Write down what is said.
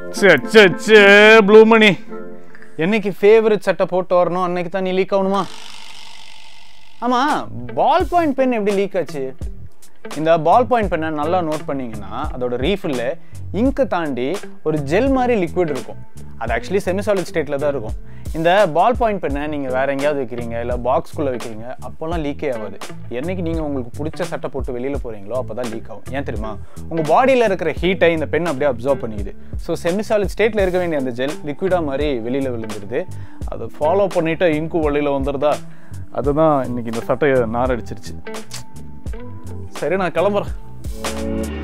சே சே சே blue மணி என்னைக்கு favourite சட்டை போட்டு வரணும் அன்னைக்கு தான் நீ லீக் ஆகணுமா ஆமா பால் பாயிண்ட் பென் எப்படி லீக் ஆச்சு இந்த பால் பாயிண்ட் பென்னை நல்லா நோட் பண்ணீங்கன்னா அதோட ரீஃபில்ல இங்கை தாண்டி ஒரு ஜெல் மாதிரி லிக்விட் இருக்கும் அது ஆக்சுவலி செமிசாலிட் ஸ்டேட்டில் தான் இருக்கும் இந்த பால் பாயிண்ட் பென்னை நீங்கள் வேற எங்கேயாவது வைக்கிறீங்க இல்லை பாக்ஸ்குள்ளே வைக்கிறீங்க அப்போல்லாம் லீக்கே ஆகாது என்னைக்கு நீங்கள் உங்களுக்கு பிடிச்ச சட்டை போட்டு வெளியில் போகிறீங்களோ அப்போ தான் லீக் ஆகும் ஏன் தெரியுமா உங்கள் பாடியில் இருக்கிற ஹீட்டை இந்த பென் அப்படியே அப்சர்வ் பண்ணிக்குது ஸோ செமிசாலிட் ஸ்டேட்டில் இருக்க வேண்டிய அந்த ஜெல் லிக்விடாக மாதிரி வெளியில் விழுந்துருது அதை ஃபாலோ பண்ணிவிட்டு இங்கு வெளியில் வந்துடுதா அதுதான் இன்னைக்கு இந்த சட்டையை நார் அடிச்சிருச்சு சரி நான் கிளம்புறேன்